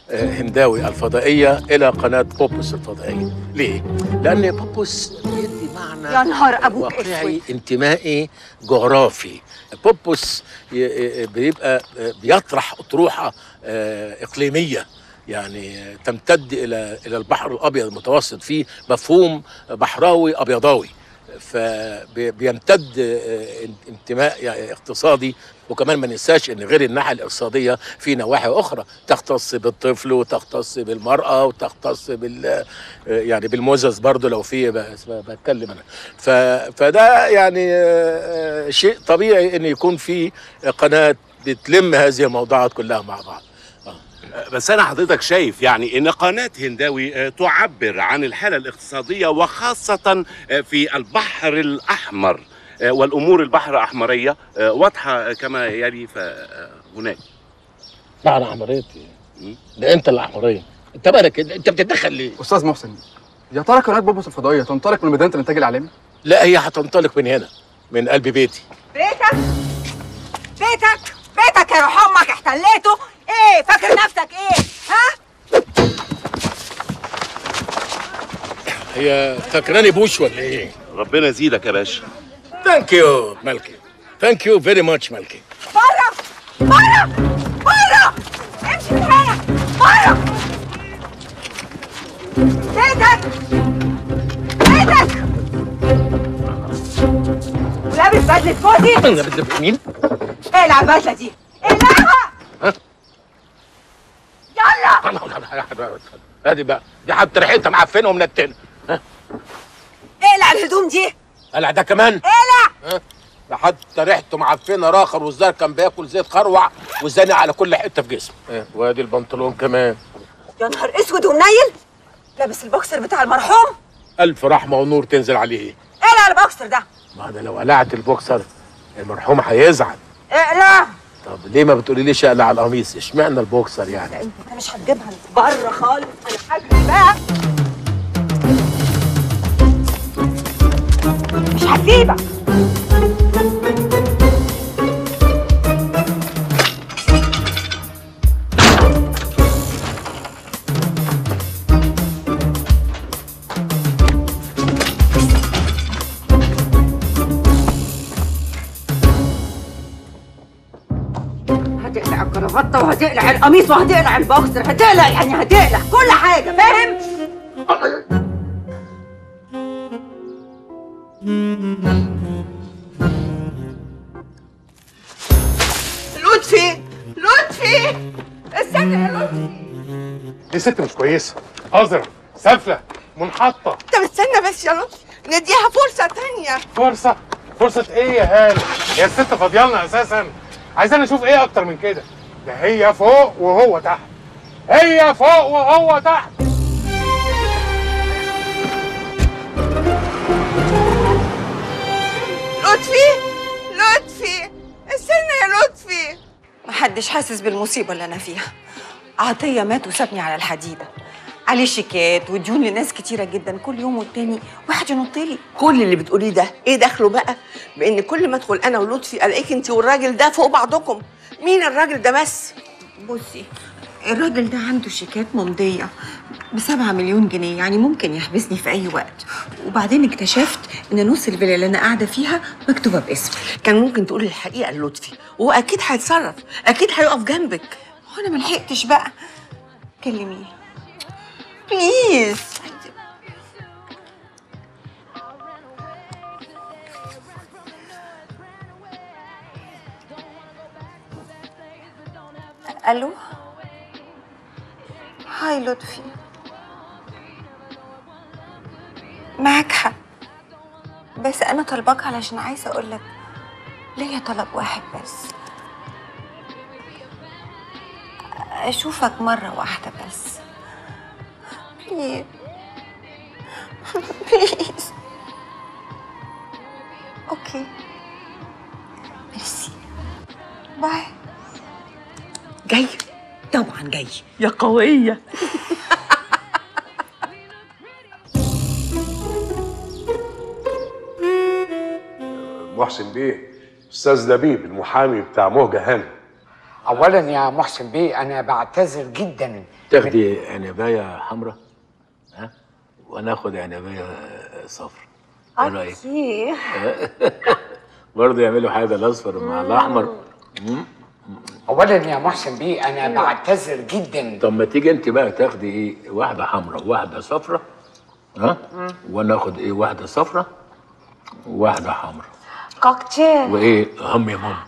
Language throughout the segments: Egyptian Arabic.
هنداوي الفضائيه الى قناه بوبوس الفضائيه ليه لان بوبوس بيدي معنى يا نهار ابوك واقعي اسود انتمائي جغرافي بوبوس ي- ي- بيبقى بيطرح اطروحه آه، اقليميه يعني تمتد الى الى البحر الابيض المتوسط فيه مفهوم بحراوي ابيضاوي فبيمتد آه، انتماء يعني اقتصادي وكمان ما ننساش ان غير الناحيه الاقتصاديه في نواحي اخرى تختص بالطفل وتختص بالمراه وتختص بال آه، يعني بالمزز برضو لو في بس بتكلم انا ف... فده يعني آه، آه، شيء طبيعي ان يكون في قناه بتلم هذه الموضوعات كلها مع بعض بس انا حضرتك شايف يعني ان قناه هنداوي آه، تعبر عن الحاله الاقتصاديه وخاصه آه، في البحر الاحمر آه، والامور البحر الاحمريه آه، واضحه كما يلي فهناك لا انا احمريتي ده انت اللي احمريه انت مالك انت بتتدخل ليه؟ استاذ محسن يا ترى قناه بوبوس الفضائيه تنطلق من مدينه الانتاج الاعلامي لا هي هتنطلق من هنا من قلب بيتي بيتك بيتك بيتك يا روح امك احتليته ايه فاكر نفسك ايه ها هي فاكراني بوش ولا ايه؟ ربنا يزيدك يا باشا ثانك يو مالكي ثانك يو فيري ماتش مالكي بره بره بره امشي من هنا بره بيتك بيتك ولابس بدلة فوزي انا بدي مين؟ اقلع البدلة دي اقلعها يلا ادي بقى دي حتى ريحتها معفنه ومنتنه اقلع الهدوم دي قلع ده كمان اقلع ده حتى ريحته معفنه راخر والزار كان بياكل زيت خروع وزانق على كل حته في جسمه وادي البنطلون كمان يا نهار اسود ومنيل لابس البوكسر بتاع المرحوم الف رحمه ونور تنزل عليه اقلع البوكسر ده ما انا لو قلعت البوكسر المرحوم هيزعل اقلع طب ليه ما بتقوليليش اقلع على القميص اشمعنى البوكسر يعني انت مش هتجيبها بره خالص انا هجري بقى مش هسيبك هتقلع الكرافته وهتقلع القميص وهتقلع البوكسر هتقلع يعني هتقلع كل حاجه فاهم لطفي لطفي استنى يا لطفي دي ست مش كويسه قذره سافله منحطه طب استنى بس يا لطفي نديها فرصة تانية فرصه فرصه ايه يا هاله هي الست فاضيالنا اساسا عايزانا نشوف ايه اكتر من كده ده هي فوق وهو تحت هي فوق وهو تحت لطفي لطفي استنى يا لطفي محدش حاسس بالمصيبه اللي انا فيها عطيه مات وسابني على الحديده عليه شيكات وديون لناس كتيره جدا كل يوم والتاني واحد ينط لي كل اللي بتقوليه ده ايه دخله بقى بان كل ما ادخل انا ولطفي الاقيك انت والراجل ده فوق بعضكم مين الراجل ده بس بصي الراجل ده عنده شيكات ممضية بسبعة مليون جنيه يعني ممكن يحبسني في أي وقت وبعدين اكتشفت إن نص الفيلا اللي أنا قاعدة فيها مكتوبة باسمي كان ممكن تقولي الحقيقه للطفي وهو اكيد هيتصرف اكيد هيقف جنبك وأنا ملحقتش بقى كلميه بليز ألو هاي لطفي معك حق بس أنا طلبك علشان عايزة أقولك ليا طلب واحد بس أشوفك مرة واحدة بس بليز بليز أوكي ميرسي باي جاي طبعا جاي يا قويه محسن بيه استاذ لبيب المحامي بتاع مهجة هانم اولا يا محسن بيه انا بعتذر جدا تاخدي عنبايه حمراء ها وناخد عنبايه صفرا ايه رايك اوكي برضه يعملوا حاجه الاصفر مع الاحمر اولا يا محسن بيه انا بعتذر جدا طب ما تيجي انت بقى تاخدي ايه واحده حمراء وواحده صفراء ها وناخد ايه واحده صفراء وواحده حمراء كوكتيل وايه هم يا ماما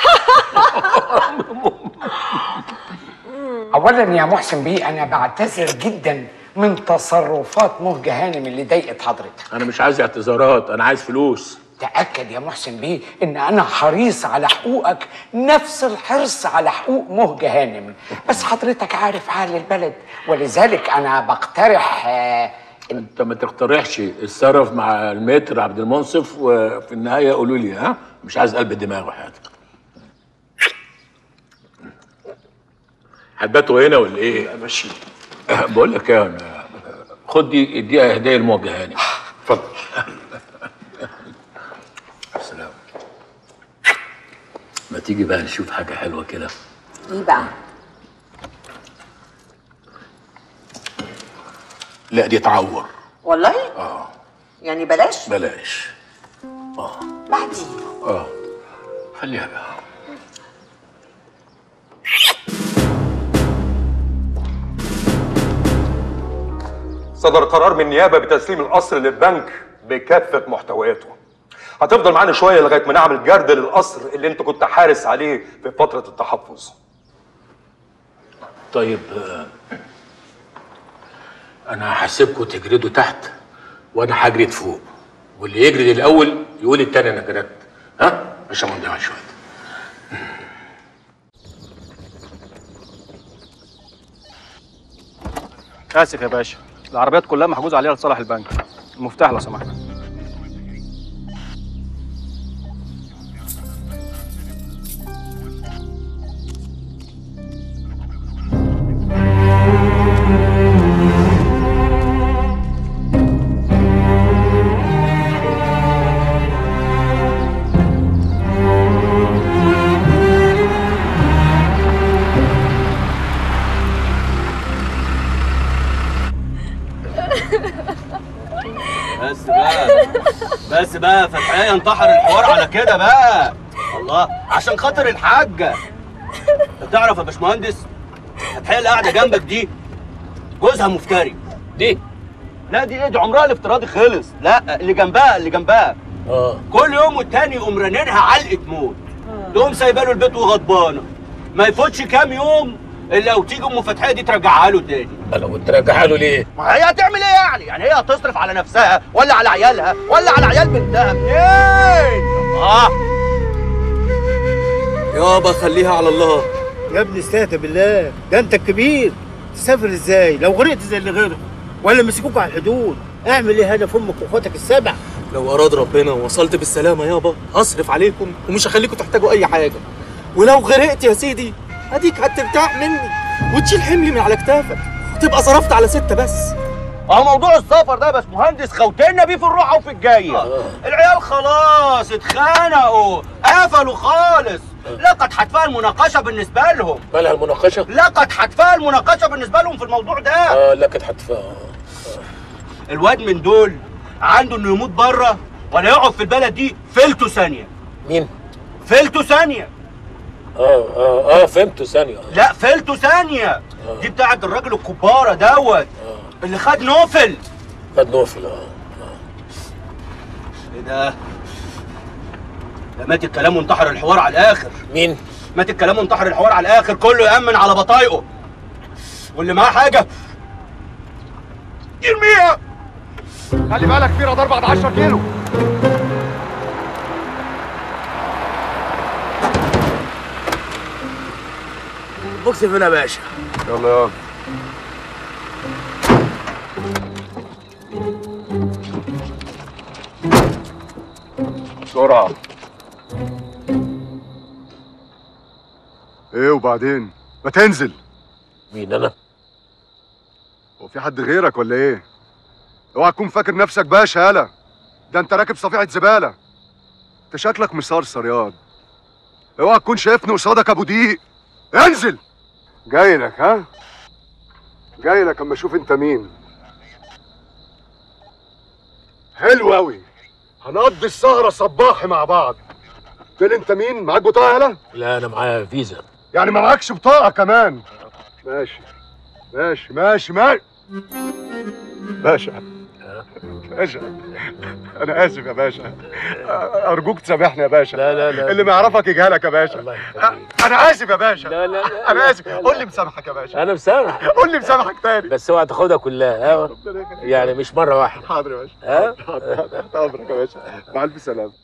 اولا يا محسن بيه انا بعتذر جدا من تصرفات مهجة هانم اللي ضايقت حضرتك انا مش عايز اعتذارات انا عايز فلوس تأكد يا محسن بيه إن أنا حريص على حقوقك نفس الحرص على حقوق مهجة هانم بس حضرتك عارف حال البلد ولذلك أنا بقترح آه، إن انت ما تقترحش اتصرف مع المتر عبد المنصف وفي النهايه قولوا لي ها مش عايز قلب دماغ وحياتك هتباتوا هنا ولا ايه؟ ماشي بقول لك ايه أنا- خد دي اديها هديه لموجه هاني اتفضل سلام ما تيجي بقى نشوف حاجه حلوه كده ايه بقى لا دي تعور والله اه يعني بلاش بلاش بعدين اه خليها بقى صدر قرار من النيابه بتسليم القصر للبنك بكافه محتوياته هتفضل معانا شويه لغايه ما نعمل جرد للقصر اللي انت كنت حارس عليه في فتره التحفظ طيب آه، انا هسيبكم تجردوا تحت وانا هجرد فوق واللي يجرد الاول يقول التاني انا جردت ها عشان ما نضيعش وقت اسف يا باشا العربيات كلها محجوز عليها لصالح البنك المفتاح لو سمحت بس بقى بس بقى فتحية انتحر الحوار على كده بقى الله عشان خاطر الحاجة انت تعرف يا باشمهندس فتحية اللي قاعدة جنبك دي جوزها مفتري دي لا دي ايه دي عمرها الافتراضي خلص لا اللي جنبها اللي جنبها اه كل يوم والتاني يقوم رنينها علقة موت تقوم سايبه له البيت وغضبانة ما يفوتش كام يوم الا وتيجي ام فتحية دي ترجعها له تاني انا كنت راجعها له ليه؟ ما هي هتعمل ايه يعني؟ يعني هي هتصرف على نفسها ولا على عيالها ولا على عيال بنتها منين؟ اه يابا خليها على الله يا ابني استهدى بالله ده انت الكبير تسافر ازاي لو غرقت زي اللي غرق ولا مسكوك على الحدود اعمل ايه هدف امك واخواتك السبع لو اراد ربنا ووصلت بالسلامه يابا هصرف عليكم ومش هخليكم تحتاجوا اي حاجه ولو غرقت يا سيدي اديك هترتاح مني وتشيل حملي من على كتافك وتبقى صرفت على ستة بس اهو موضوع السفر ده بس مهندس خوتنا بيه في الروحه وفي الجايه العيال خلاص اتخانقوا قفلوا خالص لقد حتفها المناقشه بالنسبه لهم مالها المناقشه؟ لقد حتفها المناقشه بالنسبه لهم في الموضوع ده اه لا كانت هتفهم الواد من دول عنده انه يموت بره ولا يقعد في البلد دي فلته ثانيه مين؟ فلته ثانيه اه اه اه فهمته ثانيه آه. لا فلته ثانيه دي بتاعت الراجل الكباره دوت اللي خد نوفل خد نوفل اه ايه ده ده مات الكلام وانتحر الحوار على الاخر مين؟ مات الكلام وانتحر الحوار على الاخر كله يامن على بطايقه واللي معاه حاجه يرميها خلي بالك في رادار بعد 10 كيلو بوكس فين يا باشا؟ يلا يلا بسرعه ايه وبعدين ما تنزل مين انا؟ هو في حد غيرك ولا ايه اوعى تكون فاكر نفسك باشا يالا ده انت راكب صفيحه زباله انت شكلك مصرصر ياض اوعى تكون شايفني قصادك ابو دقيق انزل جاي لك ها جاي لك اما اشوف انت مين حلو قوي هنقضي السهره صباحي مع بعض قلت لي انت مين معاك بطاقه يالا لا انا معايا فيزا يعني ما معكش بطاقه كمان ماشي ماشي ماشي ماشي باشا باشا انا اسف يا باشا ارجوك تسامحني يا باشا لا لا لا اللي ما يعرفك يجهلك يا باشا انا اسف يا باشا لا لا لا انا اسف قول لي مسامحك يا باشا انا مسامح قول لي مسامحك تاني بس اوعى تاخدها كلها ها يعني مش مره واحده حاضر يا باشا ها حاضر تحت امرك يا باشا مع الف سلامه